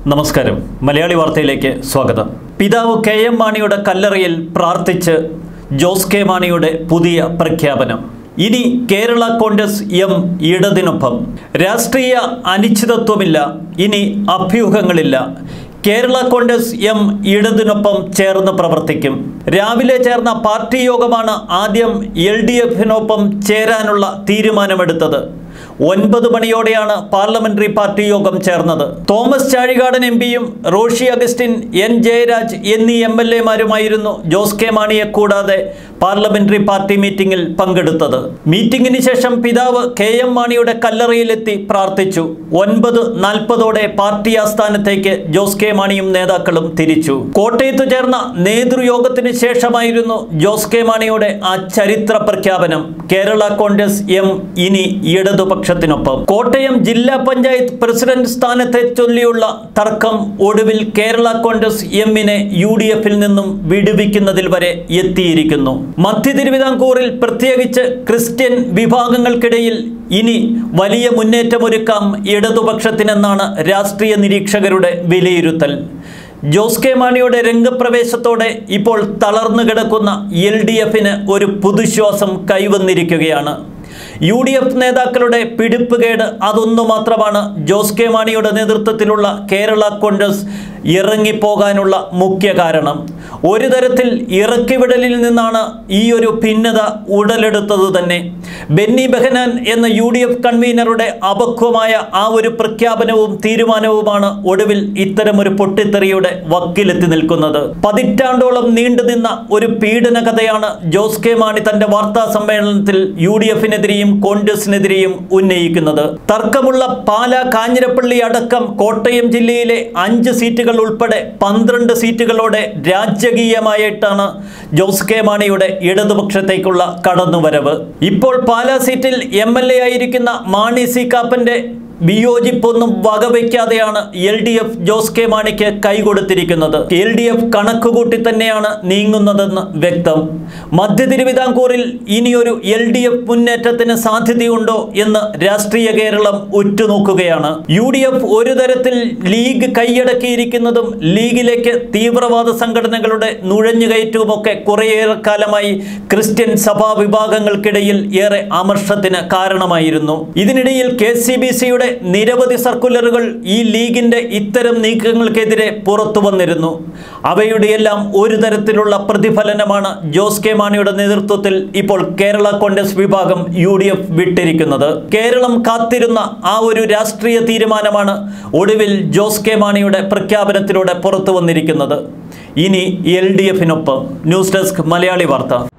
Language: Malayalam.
നമസ്കാരം മലയാളി വാർത്തയിലേക്ക് സ്വാഗതം പിതാവ് കെ എം മാണിയുടെ കല്ലറയിൽ പ്രാർത്ഥിച്ച് ജോസ് കെ മാണിയുടെ പുതിയ പ്രഖ്യാപനം ഇനി കേരള കോൺഗ്രസ് എം ഇടതിനൊപ്പം രാഷ്ട്രീയ അനിശ്ചിതത്വമില്ല ഇനി അഭ്യൂഹങ്ങളില്ല കേരള കോൺഗ്രസ് എം ഇടതിനൊപ്പം ചേർന്ന് പ്രവർത്തിക്കും രാവിലെ ചേർന്ന പാർട്ടി യോഗമാണ് ആദ്യം എൽ ഡി എഫിനൊപ്പം ചേരാനുള്ള തീരുമാനമെടുത്തത് ഒൻപത് മണിയോടെയാണ് പാർലമെന്ററി പാർട്ടി യോഗം ചേർന്നത് തോമസ് ചാഴികാടൻ എം പിയും റോഷി അഗസ്റ്റിൻ എൻ ജയരാജ് എന്നീ എം എൽ എമാരുമായിരുന്നു ജോസ് കെ മാണിയെ കൂടാതെ പാർലമെന്ററി പാർട്ടി മീറ്റിംഗിൽ പങ്കെടുത്തത് മീറ്റിംഗിന് ശേഷം പിതാവ് കെ എം മാണിയുടെ കല്ലറയിലെത്തി പ്രാർത്ഥിച്ചു ഒൻപത് നാൽപ്പതോടെ പാർട്ടി ആസ്ഥാനത്തേക്ക് ജോസ് കെ മാണിയും നേതാക്കളും തിരിച്ചു കോട്ടയത്ത് ചേർന്ന നേതൃയോഗത്തിന് ശേഷമായിരുന്നു ജോസ് കെ മാണിയുടെ ആ ചരിത്ര പ്രഖ്യാപനം കേരള കോൺഗ്രസ് എം ഇനി ഇടതുപക്ഷത്തിനൊപ്പം കോട്ടയം ജില്ലാ പഞ്ചായത്ത് പ്രസിഡന്റ് സ്ഥാനത്തെ ചൊല്ലിയുള്ള തർക്കം ഒടുവിൽ കേരള കോൺഗ്രസ് എമ്മിനെ യു ഡി എഫിൽ നിന്നും വിടുവിക്കുന്നതിൽ വരെ എത്തിയിരിക്കുന്നു മധ്യ തിരുവിതാംകൂറിൽ പ്രത്യേകിച്ച് ക്രിസ്ത്യൻ വിഭാഗങ്ങൾക്കിടയിൽ ഇനി വലിയ മുന്നേറ്റമൊരുക്കാം ഇടതുപക്ഷത്തിനെന്നാണ് രാഷ്ട്രീയ നിരീക്ഷകരുടെ വിലയിരുത്തൽ ജോസ് കെ മാണിയുടെ രംഗപ്രവേശത്തോടെ ഇപ്പോൾ തളർന്നു കിടക്കുന്ന എൽ ഡി എഫിന് ഒരു പുതുശ്വാസം കൈവന്നിരിക്കുകയാണ് യു ഡി എഫ് നേതാക്കളുടെ പിടിപ്പുകേട് അതൊന്നു മാത്രമാണ് ജോസ് കെ മാണിയുടെ നേതൃത്വത്തിലുള്ള കേരള കോൺഗ്രസ് ഇറങ്ങിപ്പോകാനുള്ള മുഖ്യ കാരണം ഒരു തരത്തിൽ ഇറക്കിവിടലിൽ നിന്നാണ് ഈ ഒരു ഭിന്നത ഉടലെടുത്തത് തന്നെ ബെന്നി ബെഹനാൻ എന്ന യു ഡി എഫ് കൺവീനറുടെ അപക്വമായ ആ ഒരു പ്രഖ്യാപനവും തീരുമാനവുമാണ് ഒടുവിൽ ഇത്തരമൊരു പൊട്ടിത്തെറിയുടെ വക്കിലെത്തി നിൽക്കുന്നത് പതിറ്റാണ്ടോളം നീണ്ടുനിന്ന ഒരു പീഡന കഥയാണ് ജോസ് കെ മാണി തന്റെ വാർത്താ സമ്മേളനത്തിൽ യു ഡി എഫിനെതിരെയും കോൺഗ്രസിനെതിരെയും ഉന്നയിക്കുന്നത് തർക്കമുള്ള പാലാ കാഞ്ഞിരപ്പള്ളി അടക്കം കോട്ടയം ജില്ലയിലെ അഞ്ച് സീറ്റുകൾ ഉൾപ്പെടെ പന്ത്രണ്ട് സീറ്റുകളോടെ രാജകീയമായിട്ടാണ് ജോസ് കെ മാണിയുടെ ഇടതുപക്ഷത്തേക്കുള്ള കടന്നുവരവ് ഇപ്പോൾ പാലാ സീറ്റിൽ എം എൽ എ ആയിരിക്കുന്ന മാണി സി കാപ്പന്റെ വിയോജിപ്പൊന്നും വകവയ്ക്കാതെയാണ് L D F Jose K മാണിക്ക് കൈകൊടുത്തിരിക്കുന്നത് എൽ ഡി എഫ് കണക്കുകൂട്ടി തന്നെയാണ് നീങ്ങുന്നതെന്ന് വ്യക്തം മധ്യ തിരുവിതാംകൂറിൽ ഇനിയൊരു എൽ ഡി എഫ് മുന്നേറ്റത്തിന് സാധ്യതയുണ്ടോ എന്ന് രാഷ്ട്രീയ കേരളം ഉറ്റുനോക്കുകയാണ് യു ഡി എഫ് ഒരു തരത്തിൽ ലീഗ് കൈയടക്കിയിരിക്കുന്നതും ലീഗിലേക്ക് തീവ്രവാദ സംഘടനകളുടെ നുഴഞ്ഞുകയറ്റവുമൊക്കെ കുറേയേറെ കാലമായി ക്രിസ്ത്യൻ സഭാ വിഭാഗങ്ങൾക്കിടയിൽ ഏറെ അമർഷത്തിന് കാരണമായിരുന്നു ഇതിനിടയിൽ കെ സി ബി സിയുടെ നിരവധി സർക്കുലറുകൾ ഈ ലീഗിന്റെ ഇത്തരം നീക്കങ്ങൾക്കെതിരെ പുറത്തു വന്നിരുന്നു അവയുടെയെല്ലാം ഒരു തരത്തിലുള്ള പ്രതിഫലനമാണ് ജോസ് കെ മാണിയുടെ നേതൃത്വത്തിൽ ഇപ്പോൾ കേരള കോൺഗ്രസ് വിഭാഗം യു ഡി എഫ് വിട്ടിരിക്കുന്നത് കേരളം കാത്തിരുന്ന ആ ഒരു രാഷ്ട്രീയ തീരുമാനമാണ് ഒടുവിൽ ജോസ് കെ മാണിയുടെ പ്രഖ്യാപനത്തിലൂടെ പുറത്തു വന്നിരിക്കുന്നത് ഇനി എൽ ഡി എഫിനൊപ്പം ന്യൂസ് ഡെസ്ക് മലയാളി വാർത്ത